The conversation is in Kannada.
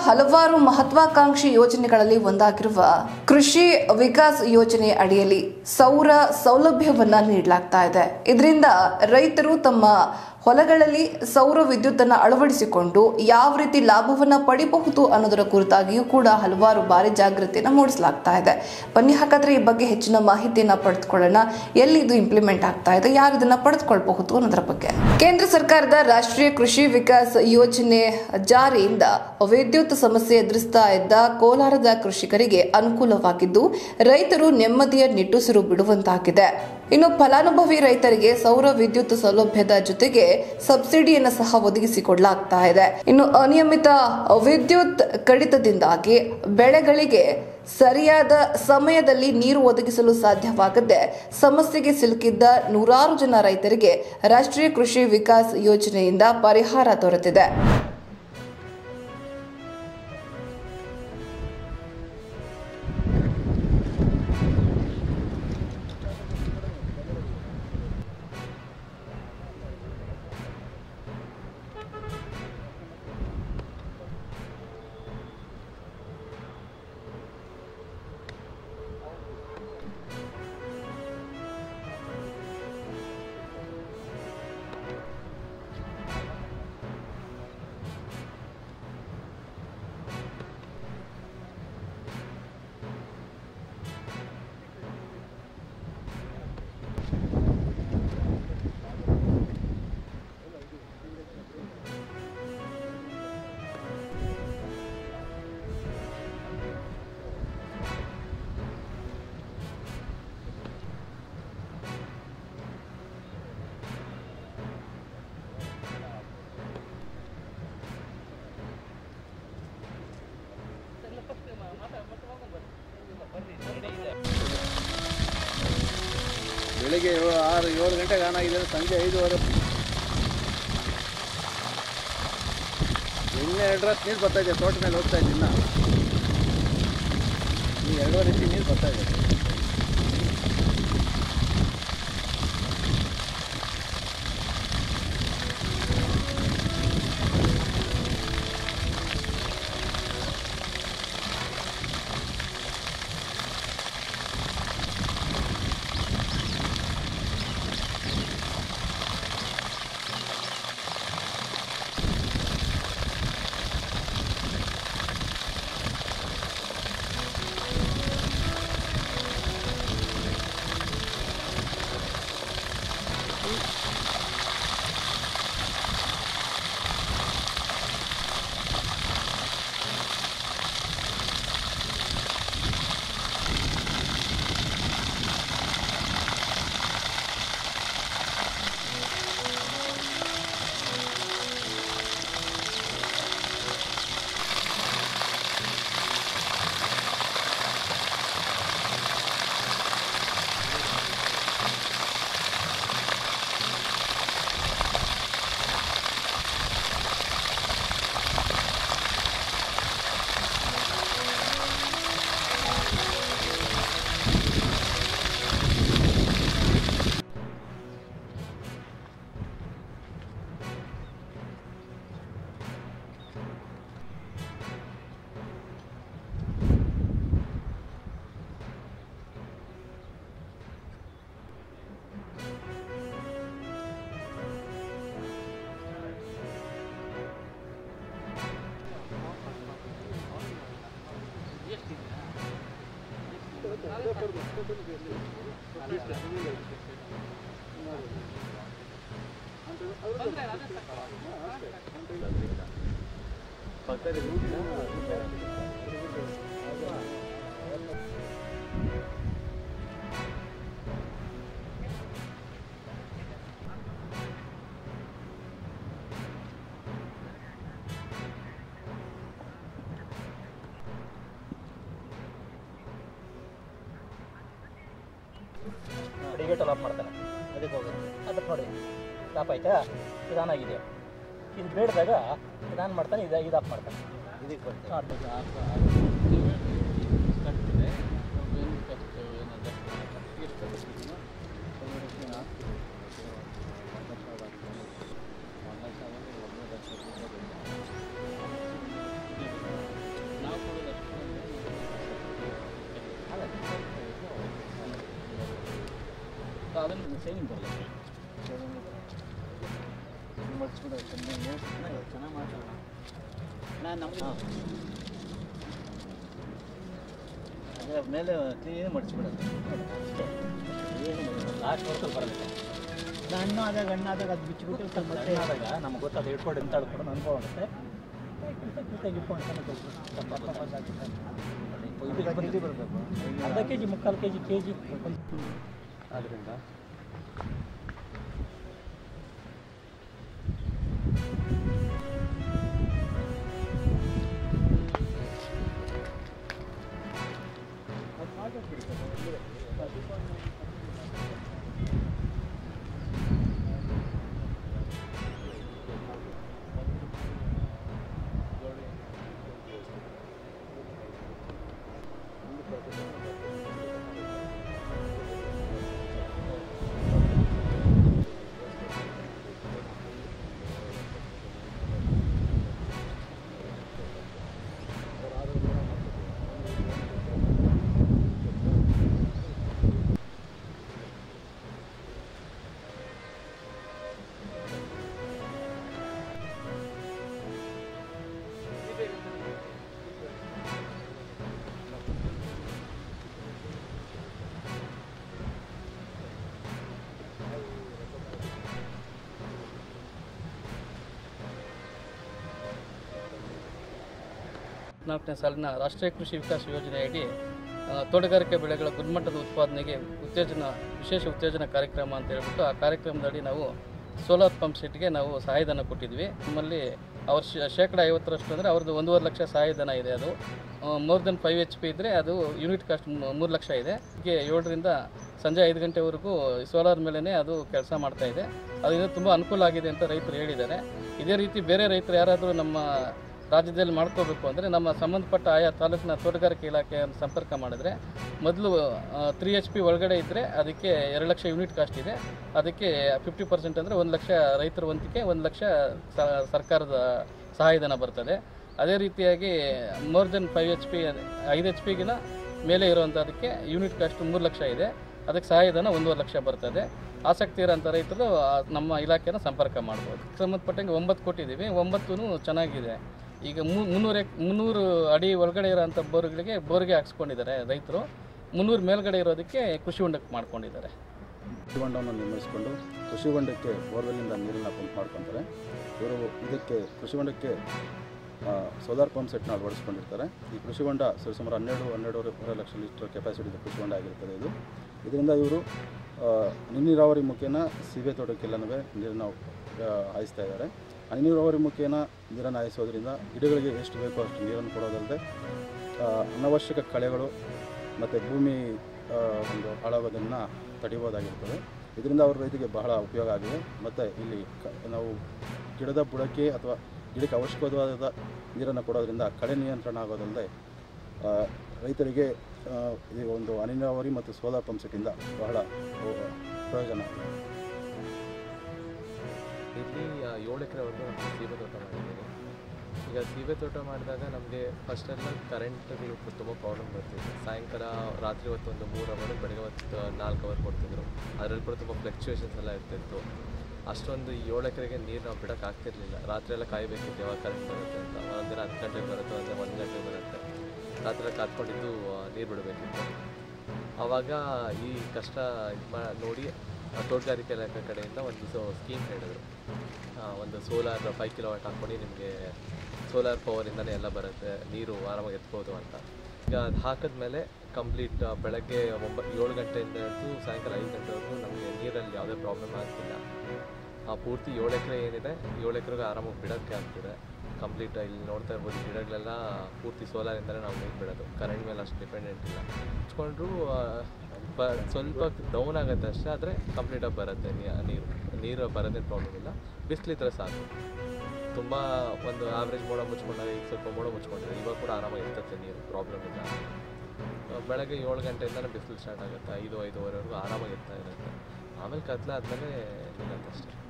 ಹಲವಾರು ಮಹತ್ವಾಕಾಂಕ್ಷಿ ಯೋಜನೆಗಳಲ್ಲಿ ಒಂದಾಗಿರುವ ಕೃಷಿ ವಿಕಾಸ್ ಯೋಜನೆ ಅಡಿಯಲ್ಲಿ ಸೌರ ಸೌಲಭ್ಯವನ್ನ ನೀಡಲಾಗ್ತಾ ಇದೆ ಇದರಿಂದ ರೈತರು ತಮ್ಮ ಹೊಲಗಳಲ್ಲಿ ಸೌರ ವಿದ್ಯುತ್ತನ್ನು ಅಳವಡಿಸಿಕೊಂಡು ಯಾವ ರೀತಿ ಲಾಭವನ್ನ ಪಡಿಬಹುದು ಅನ್ನೋದರ ಕುರಿತಾಗಿಯೂ ಕೂಡ ಹಲವಾರು ಬಾರಿ ಜಾಗೃತಿಯನ್ನು ಮೂಡಿಸಲಾಗ್ತಾ ಇದೆ ಬನ್ನಿ ಹಾಗಾದ್ರೆ ಈ ಬಗ್ಗೆ ಹೆಚ್ಚಿನ ಮಾಹಿತಿಯನ್ನ ಪಡೆದುಕೊಳ್ಳೋಣ ಎಲ್ಲಿ ಇದು ಇಂಪ್ಲಿಮೆಂಟ್ ಆಗ್ತಾ ಇದೆ ಯಾರು ಇದನ್ನ ಪಡೆದುಕೊಳ್ಬಹುದು ಅನ್ನೋದರ ಬಗ್ಗೆ ಕೇಂದ್ರ ಸರ್ಕಾರದ ರಾಷ್ಟ್ರೀಯ ಕೃಷಿ ವಿಕಾಸ್ ಯೋಜನೆ ಜಾರಿಯಿಂದ ವಿದ್ಯುತ್ ಸಮಸ್ಯೆ ಎದುರಿಸ್ತಾ ಇದ್ದ ಕೋಲಾರದ ಕೃಷಿಕರಿಗೆ ಅನುಕೂಲವಾಗಿದ್ದು ರೈತರು ನೆಮ್ಮದಿಯ ನಿಟ್ಟುಸಿರು ಬಿಡುವಂತಾಗಿದೆ ಇನ್ನು ಫಲಾನುಭವಿ ರೈತರಿಗೆ ಸೌರ ವಿದ್ಯುತ್ ಸೌಲಭ್ಯದ ಜೊತೆಗೆ ಸಬ್ಸಿಡಿಯನ್ನು ಸಹ ಒದಗಿಸಿಕೊಡಲಾಗ್ತಾ ಇದೆ ಇನ್ನು ಅನಿಯಮಿತ ವಿದ್ಯುತ್ ಕಡಿತದಿಂದಾಗಿ ಬೆಳೆಗಳಿಗೆ ಸರಿಯಾದ ಸಮಯದಲ್ಲಿ ನೀರು ಒದಗಿಸಲು ಸಾಧ್ಯವಾಗದೆ ಸಮಸ್ಯೆಗೆ ಸಿಲುಕಿದ್ದ ನೂರಾರು ಜನ ರೈತರಿಗೆ ರಾಷ್ಟ್ರೀಯ ಕೃಷಿ ವಿಕಾಸ್ ಯೋಜನೆಯಿಂದ ಪರಿಹಾರ ದೊರೆತಿದೆ ಬೆಳಿಗ್ಗೆ ಏಳು ಆರು ಏಳು ಗಂಟೆಗೆ ಆನ್ ಆಗಿದೆ ಸಂಜೆ ಐದುವರೆ ಇನ್ನೂ ಎರಡರಷ್ಟು ನೀರು ಬರ್ತಾ ಇದೆ ತೋಟ ಮೇಲೆ ಹೋಗ್ತಾ ಇದೆ ಇನ್ನ ಈ ಎರಡೂವರೆ ಇಂಚು ನೀರು ಬರ್ತಾ ಇದೆ ಡಿಗೇಟಲ್ಲಿ ಆಫ್ ಮಾಡ್ತಾನೆ ಅದಕ್ಕೆ ಹೋಗುತ್ತೆ ಅದಕ್ಕೆ ನೋಡಿ ಸ್ಟಾಪ್ ಆಯ್ತಾ ಇದು ಆನ್ ಆಗಿದೆ ಇದು ಬೇಡದಾಗ ಇದು ಆನ್ ಮಾಡ್ತಾನೆ ಇದು ಇದು ಆಫ್ ಮಾಡ್ತಾನೆ ಇದಕ್ಕೆ ಬರ್ತದೆ ಹಾಂ ಅದನ್ನು ಸೇವಿಂಗ್ ಬರಲ್ಲ ಮಡ್ಸ್ಬಿಡು ಚೆನ್ನಾಗಿ ಚೆನ್ನಾಗಿ ಮಾಡ್ತಾನೆ ನಾನು ನಮ್ಗೆ ಅದೇ ಮೇಲೆ ಕ್ಲೀನ್ ಮಡ್ಸ್ಬಿಡೋದು ಲಾಸ್ಟ್ ವರ್ಷದಲ್ಲಿ ಬರಲ್ಲ ಹಣ್ಣು ಆದಾಗ ಹಣ್ಣಾದಾಗ ಅದು ಬಿಚ್ಚಿಬಿಟ್ಟು ಮತ್ತೆ ಆದಾಗ ನಮ್ಗೆ ಗೊತ್ತಾದ ಇಟ್ಕೊಂಡು ಎಂತ ಹೇಳ್ಕೊಂಡು ಅನುಭವ ಆಗುತ್ತೆ ಕ್ವಿಕ್ಕಾಗಿ ಇಟ್ಕೊಂಡು ಕೆಜಿ ಬರಬೇಕು ಅರ್ಧ ಕೆ ಜಿ ಮುಕ್ಕಾಲು ಕೆ ಜಿ ಕೆ ಜಿ ಆದ್ದರಿಂದ ನಾಲ್ಕನೇ ಸಾಲಿನ ರಾಷ್ಟ್ರೀಯ ಕೃಷಿ ವಿಕಾಸ ಯೋಜನೆಯಡಿ ಆ, ತೋಟಗಾರಿಕೆ ಬೆಳೆಗಳ ಗುಣಮಟ್ಟದ ಉತ್ಪಾದನೆಗೆ ಉತ್ತೇಜನ ವಿಶೇಷ ಉತ್ತೇಜನ ಕಾರ್ಯಕ್ರಮ ಅಂತ ಹೇಳ್ಬಿಟ್ಟು ಆ ಕಾರ್ಯಕ್ರಮದಡಿ ನಾವು ಸೋಲಾರ್ ಪಂಪ್ ಸೆಟ್ಗೆ ನಾವು ಸಹಾಯಧನ ಕೊಟ್ಟಿದ್ವಿ ನಮ್ಮಲ್ಲಿ ಅವ್ರ ಶೇ- ಶೇಕಡ ಐವತ್ತರಷ್ಟು ಅಂದರೆ ಅವ್ರದ್ದು ಒಂದೂವರೆ ಲಕ್ಷ ಸಹಾಯಧನ ಇದೆ ಅದು more than five H P ಇದ್ದರೆ ಅದು ಯೂನಿಟ್ ಕಾಸ್ಟ್ ಮೂರು ಲಕ್ಷ ಇದೆ ಹೀಗೆ ಏಳರಿಂದ ಸಂಜೆ ಐದು ಗಂಟೆವರೆಗೂ ಸೋಲಾರ್ ಮೇಲೇ ಅದು ಕೆಲಸ ಮಾಡ್ತಾ ಇದೆ ಅದರಿಂದ ತುಂಬ ಅನುಕೂಲ ಆಗಿದೆ ಅಂತ ರೈತರು ಹೇಳಿದ್ದಾರೆ ಇದೇ ರೀತಿ ಬೇರೆ ರೈತರು ಯಾರಾದರೂ ನಮ್ಮ ರಾಜ್ಯದಲ್ಲಿ ಮಾಡ್ಕೋಬೇಕು ಅಂದರೆ ನಮ್ಮ ಸಂಬಂಧಪಟ್ಟ ಆಯಾ ತಾಲೂಕಿನ ತೋಟಗಾರಿಕೆ ಇಲಾಖೆಯನ್ನು ಸಂಪರ್ಕ ಮಾಡಿದ್ರೆ ಮೊದಲು ತ್ರೀ ಎಚ್ ಪಿ ಒಳಗಡೆ ಇದ್ದರೆ ಅದಕ್ಕೆ ಎರಡು ಲಕ್ಷ ಯೂನಿಟ್ ಕಾಸ್ಟ್ ಇದೆ ಅದಕ್ಕೆ ಫಿಫ್ಟಿ ಪರ್ಸೆಂಟ್ ಅಂದರೆ ಒಂದು ಲಕ್ಷ ರೈತರ ವಂತಿಕೆ ಒಂದು ಲಕ್ಷ ಸ- ಸರ್ಕಾರದ ಸಹಾಯಧನ ಬರ್ತದೆ ಅದೇ ರೀತಿಯಾಗಿ more than five H P ಐದು ಎಚ್ ಪಿಗಿನ ಮೇಲೆ ಇರುವಂಥದಕ್ಕೆ ಯೂನಿಟ್ ಕಾಸ್ಟ್ ಮೂರು ಲಕ್ಷ ಇದೆ ಅದಕ್ಕೆ ಸಹಾಯಧನ ಒಂದೂವರೆ ಲಕ್ಷ ಬರ್ತದೆ ಆಸಕ್ತಿ ಇರೋಂಥ ರೈತರು ಆ, ನಮ್ಮ ಇಲಾಖೆನ ಸಂಪರ್ಕ ಮಾಡ್ಬೋದು ಸಂಬಂಧಪಟ್ಟಂಗೆ ಒಂಬತ್ತು ಕೊಟ್ಟಿದ್ದೀವಿ ಒಂಬತ್ತೂ ಚೆನ್ನಾಗಿದೆ ಈಗ ಮು- ಮುನ್ನೂರು ಎಕ್ ಮುನ್ನೂರು ಅಡಿ ಒಳಗಡೆ ಇರೋಂಥ ಬೋರ್ಗಳಿಗೆ ಬೋರ್ಗೆ ಹಾಕ್ಸ್ಕೊಂಡಿದ್ದಾರೆ ರೈತರು ಮುನ್ನೂರು ಮೇಲ್ಗಡೆ ಇರೋದಕ್ಕೆ ಕೃಷಿ ಹೊಂಡಕ್ಕೆ ಮಾಡ್ಕೊಂಡಿದ್ದಾರೆ ಕೃಷಿ ಹೊಂಡವನ್ನು ನಿರ್ಮಿಸಿಕೊಂಡು ಕೃಷಿ ಹೊಂಡಕ್ಕೆ ಬೋರ್ವೆಲ್ಲಿಂದ ನೀರನ್ನು ಪಂಪ್ ಮಾಡ್ಕೊತಾರೆ ಇವರು ಇದಕ್ಕೆ ಕೃಷಿ ಹೊಂಡಕ್ಕೆ ಸೋಲಾರ್ ಪಂಪ್ ಸೆಟ್ನ ಅಳವಡಿಸ್ಕೊಂಡಿರ್ತಾರೆ ಈ ಕೃಷಿ ಹೊಂಡ ಸರಿಸುಮಾರು ಹನ್ನೆರಡು ಹನ್ನೆರಡೂವರೆ ಲಕ್ಷ ಲೀಟರ್ ಕೆಪಾಸಿಟಿ ಕೃಷಿ ಹೊಂಡ ಆಗಿರ್ತದೆ ಇದು ಇದರಿಂದ ಇವರು ಹನಿ ನೀರಾವರಿ ಮುಖೇನ ಸೀಬೆ ತೋಟಕ್ಕೆಲ್ಲನೂ ನೀರನ್ನು ಆ, ಹಾಯಿಸ್ತಾ ಇದ್ದಾರೆ ಹನಿ ನೀರಾವರಿ ಮುಖೇನ ನೀರನ್ನು ಹಾಯಿಸೋದ್ರಿಂದ ಗಿಡಗಳಿಗೆ ಎಷ್ಟು ಬೇಕೋ ಅಷ್ಟು ನೀರನ್ನು ಕೊಡೋದಲ್ಲದೆ ಆ, ಅನವಶ್ಯಕ ಕಳೆಗಳು ಮತ್ತು ಭೂಮಿ ಆ, ಒಂದು ಹಾಳಾಗೋದನ್ನು ತಡಿಬೋದಾಗಿರ್ತದೆ ಇದರಿಂದ ಅವ್ರ ರೈತರಿಗೆ ಬಹಳ ಉಪಯೋಗ ಆಗಿದೆ ಮತ್ತು ಇಲ್ಲಿ ಕ ನಾವು ಗಿಡದ ಬುಡಕ್ಕೆ ಅಥವಾ ಗಿಡಕ್ಕೆ ಅವಶ್ಯಕವಾದ ನೀರನ್ನು ಕೊಡೋದ್ರಿಂದ ಕಳೆ ನಿಯಂತ್ರಣ ಆಗೋದಲ್ಲದೆ ಆ, ರೈತರಿಗೆ ಆ, ಈ ಒಂದು ಹನಿ ನೀರಾವರಿ ಮತ್ತು ಸೋಲಾರ್ ಪಂಪ್ ಸೆಟ್ಟಿಂದ ಬಹಳ ಆ, ಪ್ರಯೋಜನ ಆಗಿದೆ ಇಲ್ಲಿ ಆ, ಏಳು ಎಕರೆವರೆಗೂ ನಾನು ಸೀಬೆ ತೋಟ ಮಾಡಿದ್ದೀನಿ ಈಗ ಸೀಬೆ ತೋಟ ಮಾಡಿದಾಗ ನಮಗೆ ಫಸ್ಟೆಲ್ಲ ಕರೆಂಟ್ಗಳು ತುಂಬ ಪ್ರಾಬ್ಲಮ್ ಬರ್ತಿತ್ತು ಸಾಯಂಕಾಲ ರಾತ್ರಿ ಹೊತ್ತು ಒಂದು ಮೂರು ಅವರು ಬೆಳಗ್ಗೆ ಹೊತ್ತು ನಾಲ್ಕು ಅವರ್ ಕೊಡ್ತಿದ್ರು ಅದರಲ್ಲಿ ಕೂಡ ತುಂಬ ಫ್ಲಕ್ಚುಯೇಷನ್ಸ್ ಎಲ್ಲ ಇರ್ತಿತ್ತು ಅಷ್ಟೊಂದು ಏಳು ಎಕರೆಗೆ ನೀರು ನಾವು ಬಿಡೋಕೆ ಆಗ್ತಿರ್ಲಿಲ್ಲ ರಾತ್ರಿ ಎಲ್ಲ ಕಾಯಬೇಕಿತ್ತು ಯಾವಾಗ ಕರೆಂಟ್ ಬರುತ್ತೆ ಅಂತ ಒಂದಿನ ಹತ್ತು ಗಂಟೆಗೆ ಬರುತ್ತೆ ಒಂದಿನ ಒಂದು ಗಂಟೆಗೆ ಬರುತ್ತೆ ರಾತ್ರಿ ಎಲ್ಲ ಕಾತ್ಕೊಂಡಿದ್ದು ನೀರು ಬಿಡಬೇಕಿತ್ತು ಆವಾಗ ಈ ಕಷ್ಟ ಇದು ಮಾ ನೋಡಿ ಆ, ತೋಟಗಾರಿಕೆ ಇಲಾಖೆ ಕಡೆಯಿಂದ ಒಂದು ಸೊ ಸ್ಕೀಮ್ ಹೇಳಿದ್ರು ಆ, ಒಂದು ಸೋಲಾರ್ ಫೈವ್ ಕಿಲೋ ವಾಟ್ ಹಾಕ್ಕೊಂಡು ನಿಮಗೆ ಸೋಲಾರ್ ಪವರಿಂದನೇ ಎಲ್ಲ ಬರುತ್ತೆ ನೀರು ಆರಾಮಾಗಿ ಎತ್ಬೋದು ಅಂತ ಈಗ ಅದು ಹಾಕಿದ್ಮೇಲೆ ಕಂಪ್ಲೀಟ್ ಬೆಳಗ್ಗೆ ಒಂಬ ಏಳು ಗಂಟೆಯಿಂದ ಹಿಡಿದು ಸಾಯಂಕಾಲ ಐದು ಗಂಟೆವರೆಗೂ ನಮಗೆ ನೀರಲ್ಲಿ ಯಾವುದೇ ಪ್ರಾಬ್ಲಮ್ ಆಗ್ತಿಲ್ಲ ಆ ಪೂರ್ತಿ ಏಳು ಎಕರೆ ಏನಿದೆ ಏಳು ಎಕರೆಗೆ ಆರಾಮಾಗಿ ಬಿಡೋಕ್ಕೆ ಆಗ್ತಿದೆ ಕಂಪ್ಲೀಟ್ ಇಲ್ಲಿ ನೋಡ್ತಾ ಇರ್ಬೋದು ಗಿಡಗಳೆಲ್ಲ ಪೂರ್ತಿ ಸೋಲಾರಿಂದಲೇ ನಾವು ನೀರು ಬಿಡೋದು ಕರೆಂಟ್ ಮೇಲೆ ಅಷ್ಟು ಡಿಪೆಂಡೆಂಟ್ ಇಲ್ಲ ಹಚ್ಕೊಂಡ್ರು ಬ ಸ್ವಲ್ಪ ಡೌನ್ ಆಗುತ್ತೆ ಅಷ್ಟೇ ಆದರೆ ಕಂಪ್ಲೀಟಾಗಿ ಬರುತ್ತೆ ನೀ- ನೀರು ನೀರು ಬರೋದೇನು ಪ್ರಾಬ್ಲಮ್ ಇಲ್ಲ ಬಿಸಿಲಿದ್ರೆ ಸಾಕು ತುಂಬ ಒಂದು ಆವ್ರೇಜ್ ಮೋಡ ಮುಚ್ಕೊಂಡಾಗ ಈಗ ಸ್ವಲ್ಪ ಮೋಡ ಮುಚ್ಕೊಂಡಿದೆ ಇವಾಗ ಕೂಡ ಆರಾಮಾಗಿ ಇರ್ತದೆ ನೀರು ಪ್ರಾಬ್ಲಮ್ ಇಲ್ಲ ಆ, ಬೆಳಗ್ಗೆ ಏಳು ಗಂಟೆಯಿಂದನೇ ಬಿಸಿಲು ಸ್ಟಾರ್ಟ್ ಆಗುತ್ತೆ ಐದು ಐದುವರೆವರೆಗೂ ಆರಾಮಾಗಿ ಇರ್ತಾ ಇರುತ್ತೆ ಆಮೇಲೆ ಕತ್ಲೆ ಆದಮೇಲೆ ನಿಲ್ಲತ್ತೆ ಅಷ್ಟೇ